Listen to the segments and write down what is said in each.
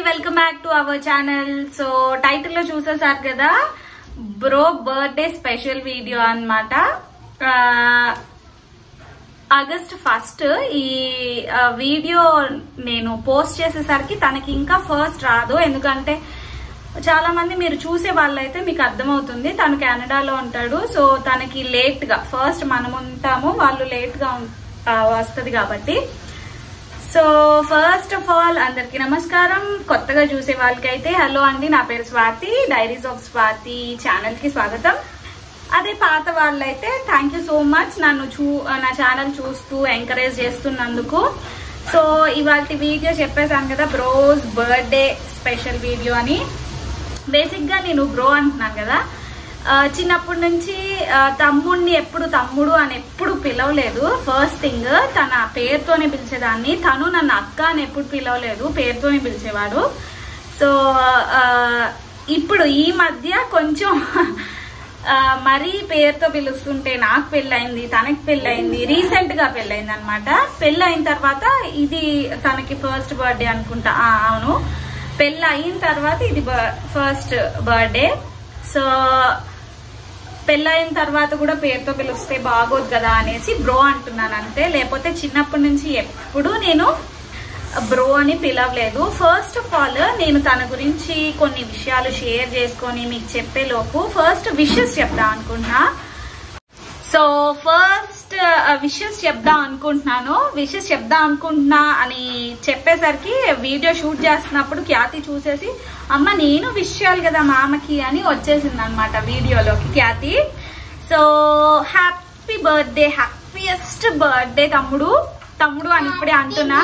welcome back to our channel so title లో చూసేసారు కదా బ్రో బర్త్డే స్పెషల్ వీడియో అన్నమాట ఆగస్ట్ ఫస్ట్ ఈ ఆ, వీడియో నేను పోస్ట్ చేసేసరికి తనకి ఇంకా ఫస్ట్ రాదు ఎందుకంటే చాలా మంది మీరు చూసే వాళ్ళైతే మీకు అర్థమవుతుంది తను కెనడాలో ఉంటాడు సో తనకి లేట్ గా ఫస్ట్ మనం ఉంటాము వాళ్ళు లేట్ గా ఉం- ఆ, వస్తది కాబట్టి సో ఫస్ట్ ఆఫ్ ఆల్ అందరికి నమస్కారం కొత్తగా చూసే వాళ్ళకైతే హలో అండి నా పేరు Swathi diaries of Swathi channel కి స్వాగతం అదే పాత వాళ్ళైతే థ్యాంక్ యూ సో మచ్ నన్ను చూ నా ఛానల్ చూస్తూ ఎంకరేజ్ చేస్తున్నందుకు సో ఇవాళ వీడియో చెప్పేశాను కదా బ్రోస్ బర్త్డే స్పెషల్ వీడియో అని బేసిక్ గా నేను బ్రో అంటున్నాను కదా ఆ, చిన్నప్పటి నుంచి ఆ, తమ్ముడిని ఎప్పుడు తమ్ముడు అని ఎప్పుడు పిలవలేదు ఫస్ట్ థింగ్ తన పేరుతోనే పిలిచేదాన్ని తను నన్ను అక్క అని ఎప్పుడు పిలవలేదు పేరుతోనే పిలిచేవాడు సో ఆ, ఇప్పుడు ఈ మధ్య కొంచెం ఆ, మరీ పేరుతో పిలుస్తుంటే నాకు పెళ్ళయింది తనకి పెళ్ళయింది రీసెంట్ గా పెళ్ళయింది అనమాట పెళ్ళయిన తర్వాత ఇది తనకి ఫస్ట్ బర్త్డే అనుకుంటా ఆ, అవును పెళ్ళి అయిన తర్వాత ఇది ఫస్ట్ బర్త్డే సో పెళ్ళయిన తర్వాత కూడా పేరుతో పిలిస్తే బాగోదు కదా అనేసి బ్రో అంటున్నాను అంతే లేకపోతే చిన్నప్పటి నుంచి ఎప్పుడు నేను బ్రో అని పిలవలేదు ఫస్ట్ ఆఫ్ ఆల్ నేను తన గురించి కొన్ని విషయాలు షేర్ చేసుకొని మీకు చెప్పే లోపు ఫస్ట్ విషెస్ చెప్దాం అనుకుంటున్నా సో ఫస్ట్ విషెస్ చెప్దాం అనుకుంటున్నాను విషెస్ చెప్దాం అనుకుంటున్నా అని చెప్పేసరికి వీడియో షూట్ చేస్తున్నప్పుడు ఖ్యాతి చూసేసి అమ్మ నేను విష్ చేయాలి కదా మామకి అని వచ్చేసింది అనమాట వీడియోలోకి Khyathi so happy birthday happiest birthday తమ్ముడు తమ్ముడు అని ఇప్పుడే అంటున్నా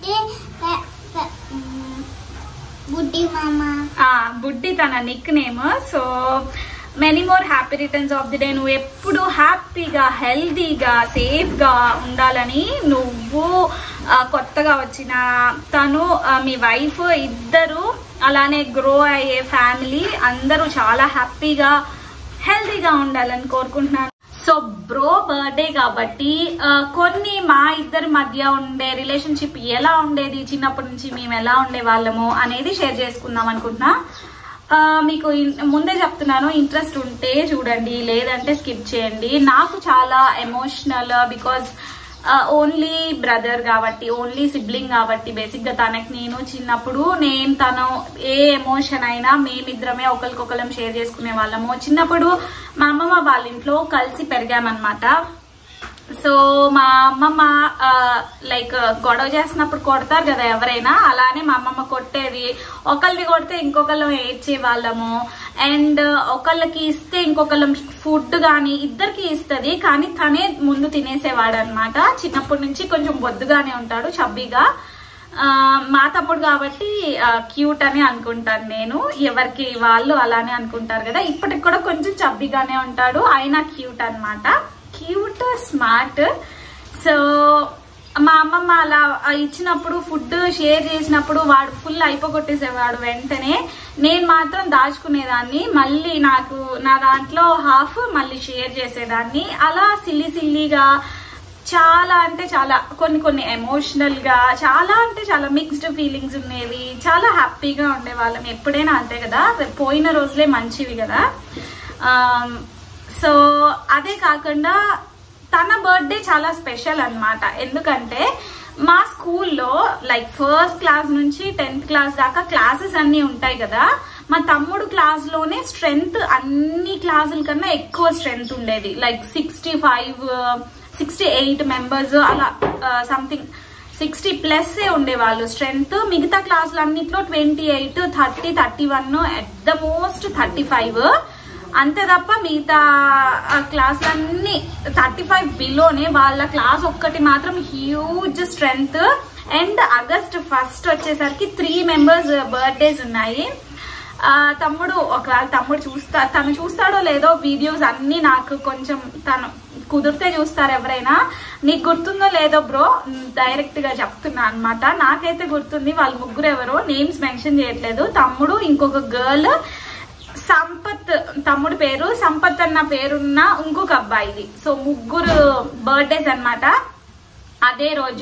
బుడ్డి మామ ఆ, బుడ్డి తన nickname so many more happy returns of the day నువ్వు ఎప్పుడు హ్యాపీగా హెల్దీగా సేఫ్ గా ఉండాలని నువ్వు ఆ, కొత్తగా వచ్చిన తను ఆ, మీ వైఫ్ ఇద్దరు అలానే గ్రో అయ్యే ఫ్యామిలీ అందరూ చాలా హ్యాపీగా హెల్దీగా ఉండాలని కోరుకుంటున్నాను సో బ్రో బర్త్డే కాబట్టి ఆ, కొన్ని మా ఇద్దరి మధ్య ఉండే రిలేషన్షిప్ ఎలా ఉండేది చిన్నప్పటి నుంచి మేము ఎలా ఉండే వాళ్ళము అనేది షేర్ చేసుకుందాం అనుకుంటున్నా ఆ, మీకు ఇన్- ముందే చెప్తున్నాను ఇంట్రెస్ట్ ఉంటే చూడండి లేదంటే స్కిప్ చేయండి నాకు చాలా ఎమోషనల్ బికాజ్ ఓన్లీ బ్రదర్ కాబట్టి ఓన్లీ సిబ్లింగ్ కాబట్టి బేసిక్ గా తనకి నేను చిన్నప్పుడు నేను తను ఏ ఎమోషన్ అయినా మేమిద్దరమే ఒకరికొకరం షేర్ చేసుకునే వాళ్ళము చిన్నప్పుడు మా అమ్మమ్మ వాళ్ళ ఇంట్లో కలిసి పెరిగామన్నమాట సో మా అమ్మమ్మ లైక్ గొడవ చేస్తున్నప్పుడు కొడతారు కదా ఎవరైనా అలానే మా అమ్మమ్మ కొట్టేది ఒకళ్ళని కొడితే ఇంకొకళ్ళం ఏడ్చే వాళ్ళము అండ్ ఒకళ్ళకి ఇస్తే ఇంకొకళ్ళం ఫుడ్ కానీ ఇద్దరికి ఇస్తుంది కానీ తనే ముందు తినేసేవాడు అనమాట చిన్నప్పటి నుంచి కొంచెం బొద్దుగానే ఉంటాడు చబ్బీగా ఆ, మా తమ్ముడు కాబట్టి క్యూట్ అని అనుకుంటాను నేను ఎవరికి వాళ్ళు అలానే అనుకుంటారు కదా ఇప్పటికి కూడా కొంచెం చబ్బీగానే ఉంటాడు అయినా క్యూట్ అన్నమాట క్యూట్ స్మార్ట్ సో మా అమ్మమ్మ అలా ఇచ్చినప్పుడు ఫుడ్ షేర్ చేసినప్పుడు వాడు ఫుల్ అయిపోగొట్టేసేవాడు వెంటనే నేను మాత్రం దాచుకునేదాన్ని మళ్ళీ నాకు నా దాంట్లో హాఫ్ మళ్ళీ షేర్ చేసేదాన్ని అలా సిల్లి సిల్లీగా చాలా అంటే చాలా కొన్ని కొన్ని ఎమోషనల్ గా చాలా అంటే చాలా మిక్స్డ్ ఫీలింగ్స్ ఉండేవి చాలా హ్యాపీగా ఉండేవాళ్ళం ఎప్పుడైనా అంతే కదా పోయిన రోజులే మంచివి కదా సో అదే కాకుండా తన బర్త్డే చాలా స్పెషల్ అన్నమాట ఎందుకంటే మా స్కూల్లో లైక్ ఫస్ట్ క్లాస్ నుంచి టెన్త్ క్లాస్ దాకా క్లాసెస్ అన్ని ఉంటాయి కదా మా తమ్ముడు క్లాస్ లోనే స్ట్రెంగ్త్ అన్ని క్లాసుల కన్నా ఎక్కువ స్ట్రెంగ్త్ ఉండేది like sixty five sixty eight members అలా సంథింగ్ సిక్స్టీ ప్లస్ ఉండేవాళ్ళు స్ట్రెంగ్త్ మిగతా క్లాసులు అన్నిట్లో twenty eight thirty thirty one at the most thirty five అంతే తప్ప మిగతా ఆ క్లాసులన్నీ థర్టీ ఫైవ్ బిలోనే వాళ్ళ క్లాస్ ఒక్కటి మాత్రం huge strength and August first వచ్చేసరికి త్రీ మెంబర్స్ బర్త్డేస్ ఉన్నాయి ఆ, తమ్ముడు ఒకవేళ తమ్ముడు చూస్తా తను చూస్తాడో లేదో వీడియోస్ అన్ని నాకు కొంచెం తను కుదిరితే చూస్తారు ఎవరైనా నీకు గుర్తుందో లేదో బ్రో డైరెక్ట్ గా చెప్తున్నా అన్నమాట నాకైతే గుర్తుంది వాళ్ళ ముగ్గురు ఎవరో నేమ్స్ మెన్షన్ చేయట్లేదు తమ్ముడు ఇంకొక గర్ల్ సంపత్ తమ్ముడు పేరు సంపత్ అన్న పేరున్న ఇంకొక అబ్బాయిది సో ముగ్గురు బర్త్డేస్ అన్నమాట అదే రోజు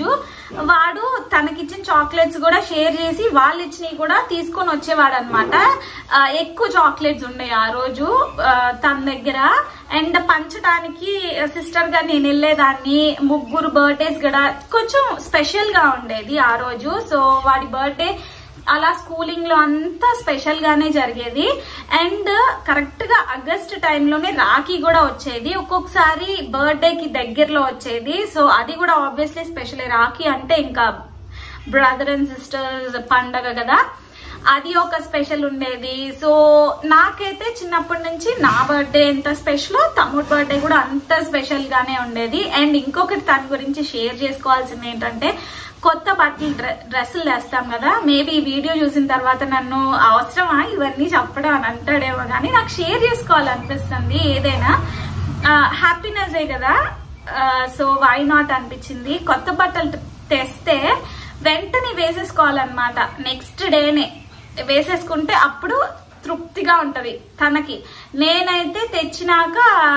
వాడు తనకిచ్చిన చాక్లెట్స్ కూడా షేర్ చేసి వాళ్ళు ఇచ్చినవి కూడా తీసుకొని వచ్చేవాడు అనమాట ఎక్కువ చాక్లెట్స్ ఉన్నాయి ఆ రోజు ఆ, తన దగ్గర అండ్ పంచడానికి సిస్టర్ గా నేను వెళ్ళేదాన్ని ముగ్గురు బర్త్డేస్ కూడా కొంచెం స్పెషల్ గా ఉండేది ఆ రోజు సో వాడి బర్త్డే అలా స్కూలింగ్ లో అంతా స్పెషల్ గానే జరిగేది అండ్ కరెక్ట్ గా ఆగస్ట్ టైంలోనే రాఖీ కూడా వచ్చేది ఒక్కొక్కసారి బర్త్డే కి దగ్గరలో వచ్చేది సో అది కూడా ఆబ్వియస్లీ స్పెషల్ రాఖీ అంటే ఇంకా బ్రదర్ అండ్ సిస్టర్స్ పండగ కదా అది ఒక స్పెషల్ ఉండేది సో నాకైతే చిన్నప్పటి నుంచి నా బర్త్డే ఎంత స్పెషల్ తమ్ముడు బర్త్డే కూడా అంత స్పెషల్ గానే ఉండేది అండ్ ఇంకొకటి దాని గురించి షేర్ చేసుకోవాల్సింది ఏంటంటే కొత్త బట్టలు డ్రె- డ్రెస్సులు వేస్తాం కదా మేబీ ఈ వీడియో చూసిన తర్వాత నన్ను అవసరమా ఇవన్నీ చెప్పడం అని అంటాడేమో కానీ నాకు షేర్ చేసుకోవాలనిపిస్తుంది ఏదైనా హ్యాపీనెస్ కదా సో వై నాట్ అనిపించింది కొత్త బట్టలు తెస్తే వెంటనే వేసేసుకోవాలన్నమాట నెక్స్ట్ డేనే వేసేసుకుంటే అప్పుడు తృప్తిగా ఉంటది తనకి నేనైతే తెచ్చినాక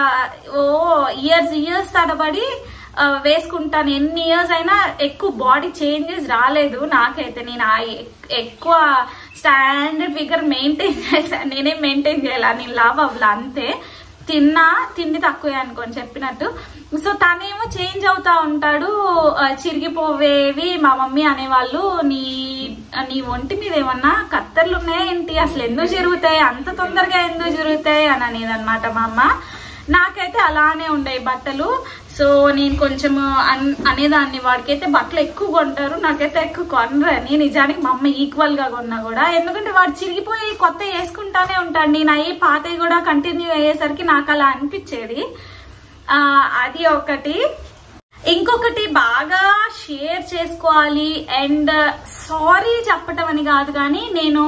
ఓ ఇయర్స్ ఇయర్స్ తడబడి ఆ, వేసుకుంటాను ఎన్ని ఇయర్స్ అయినా ఎక్కువ బాడీ చేంజెస్ రాలేదు నాకైతే నేను ఆ ఎ- ఎక్కువ స్టాండర్డ్ ఫిగర్ మెయింటైన్ చేశాను నేనే మెయింటైన్ చేయాలి నేను లావ్ అవ్వలా అంతే తిన్నా తిండి తక్కువే అనుకోని చెప్పినట్టు సో తనేమో చేంజ్ అవుతా ఉంటాడు ఆ, చిరిగిపోవేవి మా మమ్మీ అనేవాళ్ళు నీ నీ ఒంటి మీద ఏమన్నా కత్తర్లు ఉన్నాయా ఏంటి అసలు ఎందుకు జరుగుతాయి అంత తొందరగా ఎందుకు జరుగుతాయి అని అనేది అనమాట మా అమ్మ నాకైతే అలానే ఉండేవి బట్టలు సో నేను కొంచెం అన్- అనేదాన్ని వాడికైతే బట్టలు ఎక్కువ కొంటారు నాకైతే ఎక్కువ కొనరని నిజానికి మా అమ్మ ఈక్వల్ గా కొన్నా కూడా ఎందుకంటే వాడు చిరిగిపోయి కొత్త వేసుకుంటానే ఉంటాడు నేను అయ్యి పాతవి కూడా కంటిన్యూ అయ్యేసరికి నాకు అలా అనిపించేది ఆ, అది ఒకటి ఇంకొకటి బాగా షేర్ చేసుకోవాలి అండ్ సారీ చెప్పటం అని కాదు కానీ నేను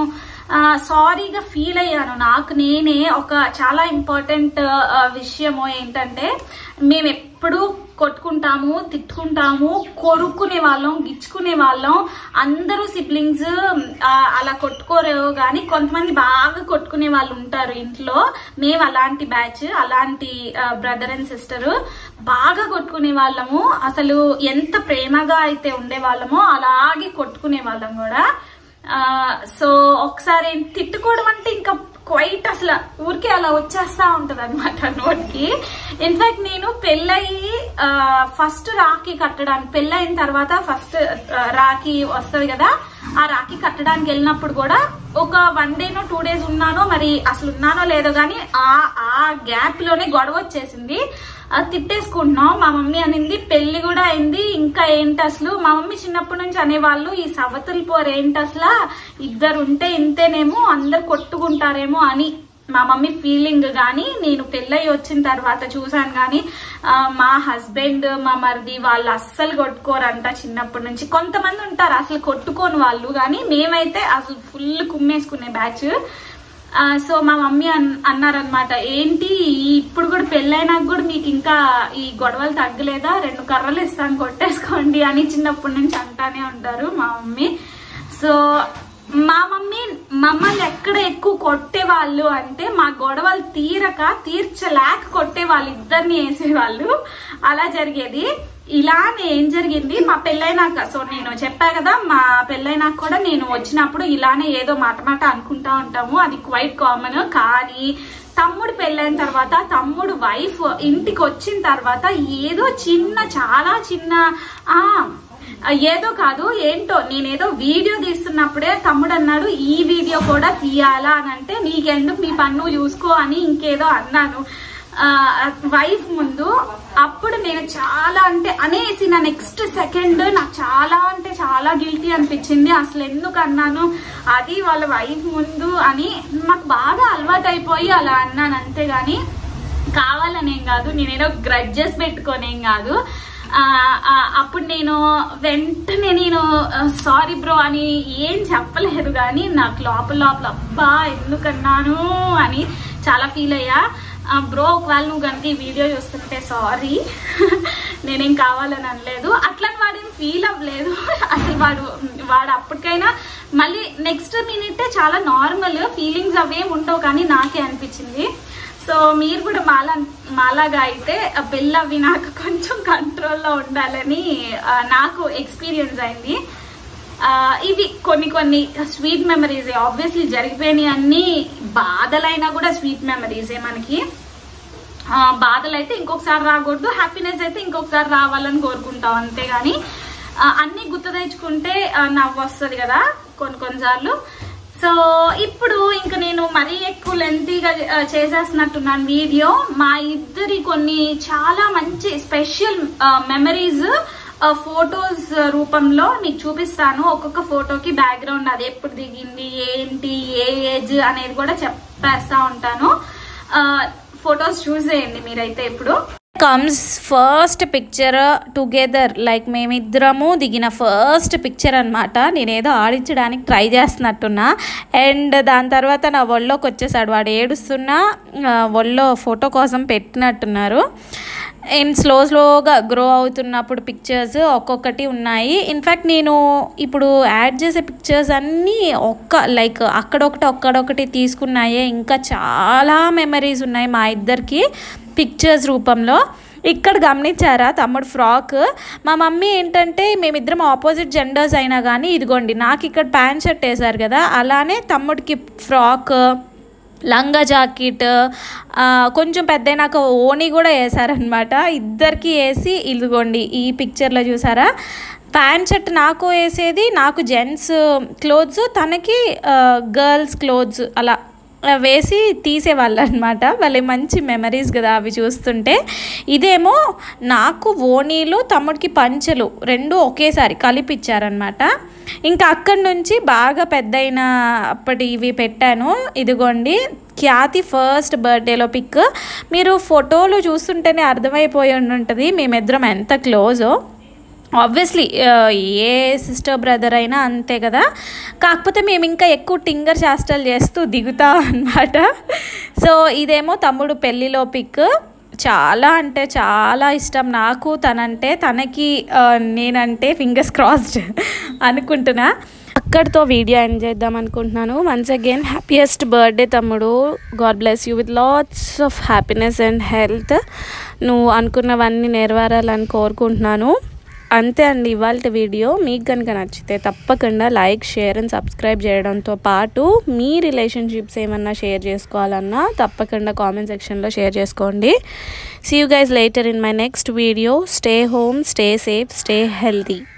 సారీగా ఫీల్ అయ్యాను నాకు నేనే ఒక చాలా ఇంపార్టెంట్ విషయము ఏంటంటే మేము ఎప్పుడు కొట్టుకుంటాము తిట్టుకుంటాము కొరుక్కునే వాళ్ళం గిచ్చుకునే వాళ్ళం అందరూ సిబ్లింగ్స్ అలా కొట్టుకోరు కానీ కొంతమంది బాగా కొట్టుకునే వాళ్ళు ఉంటారు ఇంట్లో మేము అలాంటి బ్యాచ్ అలాంటి బ్రదర్ అండ్ సిస్టర్ బాగా కొట్టుకునే వాళ్ళము అసలు ఎంత ప్రేమగా అయితే ఉండే వాళ్ళమో అలాగే కొట్టుకునే వాళ్ళం కూడా ఆ, సో ఒకసారి తిట్టుకోవడం అంటే ఇంకా క్వైట్ అసలు ఊరికే అలా వచ్చేస్తా ఉంటది అనమాట నోటికి ఇన్ఫాక్ట్ నేను పెళ్ళయి ఫస్ట్ రాఖీ కట్టడానికి పెళ్ళయిన తర్వాత ఫస్ట్ రాఖీ వస్తది కదా ఆ రాఖీ కట్టడానికి వెళ్ళినప్పుడు కూడా ఒక వన్ డేనో టూ డేస్ ఉన్నానో మరి అసలు ఉన్నానో లేదో కానీ ఆ ఆ గ్యాప్ లోనే గొడవ వచ్చేసింది అది తిట్టేసుకుంటున్నాం మా మమ్మీ అనింది పెళ్లి కూడా అయింది ఇంకా ఏంటి అసలు మా మమ్మీ చిన్నప్పటి నుంచి అనేవాళ్ళు ఈ సవతులు పోరు ఏంటి అసలు ఇద్దరు ఉంటే ఇంతేనేమో అందరు కొట్టుకుంటారేమో అని మా మమ్మీ ఫీలింగ్ కానీ నేను పెళ్ళయి వచ్చిన తర్వాత చూసాను కానీ ఆ, మా హస్బెండ్ మా మరిది వాళ్ళు అస్సలు కొట్టుకోరంట చిన్నప్పటి నుంచి కొంతమంది ఉంటారు అసలు కొట్టుకోని వాళ్ళు కానీ మేమైతే అసలు ఫుల్ కుమ్మేసుకునే బ్యాచ్ ఆ, సో మా మమ్మీ అన్ అన్నారనమాట ఏంటి ఈ- ఇప్పుడు కూడా పెళ్ళైనాక కూడా మీకు ఇంకా ఈ గొడవలు తగ్గలేదా రెండు కర్రలు ఇస్తాను కొట్టేసుకోండి అని చిన్నప్పటి నుంచి అంటానే ఉంటారు మా మమ్మీ సో మా మమ్మీ మమ్మల్ని ఎక్కడ ఎక్కువ కొట్టేవాళ్ళు అంటే మా గొడవలు తీరక తీర్చలేక కొట్టే వాళ్ళు ఇద్దరిని వేసేవాళ్ళు అలా జరిగేది ఇలానే ఏం జరిగింది మా పెళ్ళైనాక సో నేను చెప్పా కదా మా పెళ్ళైనాక కూడా నేను వచ్చినప్పుడు ఇలానే ఏదో మాట మాట అనుకుంటా ఉంటాము అది క్వైట్ కామన్ కానీ తమ్ముడు పెళ్ళైన తర్వాత తమ్ముడు వైఫ్ ఇంటికి వచ్చిన తర్వాత ఏదో చిన్న చాలా చిన్న ఆ ఏదో కాదు ఏంటో నేనేదో వీడియో తీస్తున్నప్పుడే తమ్ముడు అన్నాడు ఈ వీడియో కూడా తీయాలా అని అంటే నీకెందుకు నీ పన్ను చూసుకో అని ఇంకేదో అన్నాను వైఫ్ ముందు అప్పుడు నేను చాలా అంటే అనేసిన నెక్స్ట్ సెకండ్ నాకు చాలా అంటే చాలా గిల్టీ అనిపించింది అసలు ఎందుకు అన్నాను అది వాళ్ళ వైఫ్ ముందు అని నాకు బాగా అలవాటు అయిపోయి అలా అన్నాను అంతేగాని కావాలనేం కాదు నేనేదో గ్రడ్జెస్ పెట్టుకోనేం కాదు ఆ, ఆ, అప్పుడు నేను వెంటనే నేను సారీ బ్రో అని ఏం చెప్పలేదు కానీ నాకు లోపల లోపల అబ్బా ఎందుకన్నాను అని చాలా ఫీల్ అయ్యా బ్రో ఒకవేళ నువ్వు కనుక ఈ వీడియో చూస్తుంటే సారీ నేనేం కావాలని అనలేదు అట్లని వాడేం ఫీల్ అవ్వలేదు అసలు వాడు వాడు అప్పటికైనా మళ్ళీ నెక్స్ట్ మినిట్ చాలా నార్మల్ ఫీలింగ్స్ అవేం ఉండవు కానీ నాకే అనిపించింది సో మీరు కూడా మాలా మాలాగా అయితే ఆ బిల్ అవి నాకు కొంచెం కంట్రోల్లో ఉండాలని ఆ, నాకు ఎక్స్పీరియన్స్ అయింది ఆ, ఇవి కొన్ని కొన్ని స్వీట్ మెమరీస్ ఆబ్వియస్లీ జరిగిపోయినాయి అన్ని బాధలైనా కూడా స్వీట్ మెమరీసే మనకి ఆ, బాధలు అయితే ఇంకొకసారి రాకూడదు హ్యాపీనెస్ అయితే ఇంకొకసారి రావాలని కోరుకుంటాం అంతేగాని ఆ, అన్ని గుర్తు తెచ్చుకుంటే ఆ, నవ్వు వస్తుంది కదా కొన్ని కొన్నిసార్లు సో ఇప్పుడు ఇంకా నేను మరీ ఎక్కువ లెంతీగా చేసేస్తున్నట్టున్నాను వీడియో మా ఇద్దరి కొన్ని చాలా మంచి స్పెషల్ మెమరీస్ ఫొటోస్ రూపంలో మీకు చూపిస్తాను ఒక్కొక్క ఫోటోకి బ్యాక్గ్రౌండ్ అది ఎప్పుడు దిగింది ఏంటి ఏ ఏజ్ అనేది కూడా చెప్పేస్తా ఉంటాను ఫొటోస్ చూసేయండి మీరైతే ఇప్పుడు comes first picture together like మేమిద్దరము దిగిన ఫస్ట్ పిక్చర్ అనమాట నేనేదో ఆడించడానికి ట్రై చేస్తున్నట్టున్నా అండ్ దాని తర్వాత నా ఒళ్ళోకి వచ్చేసాడు వాడు ఏడుస్తున్నా ఆ, ఒళ్ళో ఫోటో కోసం పెట్టినట్టున్నారు అండ్ స్లో స్లోగా గ్రో అవుతున్నప్పుడు పిక్చర్స్ ఒక్కొక్కటి ఉన్నాయి ఇన్ఫ్యాక్ట్ నేను ఇప్పుడు యాడ్ చేసే పిక్చర్స్ అన్నీ ఒక్క లైక్ అక్కడొకటి ఒక్కడొకటి తీసుకున్నాయే ఇంకా చాలా మెమరీస్ ఉన్నాయి మా ఇద్దరికి పిక్చర్స్ రూపంలో ఇక్కడ గమనించారా తమ్ముడు ఫ్రాక్ మా మమ్మీ ఏంటంటే మేమిద్దరం ఆపోజిట్ జెండర్స్ అయినా కానీ ఇదిగోండి నాకు ఇక్కడ ప్యాంట్ షర్ట్ వేశారు కదా అలానే తమ్ముడికి ఫ్రాక్ లంగా జాకెట్ ఆ, కొంచెం పెద్దయినాక ఓణి కూడా వేసారనమాట ఇద్దరికి వేసి ఇదిగోండి ఈ పిక్చర్లో చూసారా ప్యాంట్ షర్ట్ నాకు వేసేది నాకు జెంట్స్ క్లోత్స్ తనకి గర్ల్స్ క్లోత్స్ అలా వేసి తీసేవాళ్ళు అనమాట వాళ్ళే మంచి మెమరీస్ కదా అవి చూస్తుంటే ఇదేమో నాకు ఓణీలు తమ్ముడికి పంచెలు రెండు ఒకేసారి కలిపిచ్చారనమాట ఇంకా అక్కడి నుంచి బాగా పెద్దయిన అప్పటి ఇవి పెట్టాను ఇదిగోండి ఖ్యాతి ఫస్ట్ బర్త్డేలో పిక్ మీరు ఫోటోలు చూస్తుంటేనే అర్థమైపోయి ఉంటుంది మేమిద్దరం ఎంత క్లోజో ఆబ్వియస్లీ ఏ సిస్టర్ బ్రదర్ అయినా అంతే కదా కాకపోతే మేము ఇంకా ఎక్కువ టింగర్ చేష్టలు చేస్తూ దిగుతాం అనమాట సో ఇదేమో తమ్ముడు పెళ్ళిలో పిక్ చాలా అంటే చాలా ఇష్టం నాకు తనంటే తనకి ఆ, నేనంటే ఫింగర్స్ క్రాస్డ్ అనుకుంటున్నా అక్కడితో వీడియో ఎండ్ చేద్దాం అనుకుంటున్నాను వన్స్ అగైన్ హ్యాపీయెస్ట్ బర్త్డే తమ్ముడు God bless you with lots of happiness and health నువ్వు అనుకున్నవన్నీ నెరవేరాలని కోరుకుంటున్నాను అంతే అండి ఇవాళ వీడియో మీకు కనుక నచ్చితే తప్పకుండా లైక్ షేర్ అండ్ సబ్స్క్రైబ్ చేయడంతో పాటు మీ రిలేషన్షిప్స్ ఏమన్నా షేర్ చేసుకోవాలన్నా తప్పకుండా కామెంట్ సెక్షన్లో షేర్ చేసుకోండి see you guys later in my next video stay home stay safe stay healthy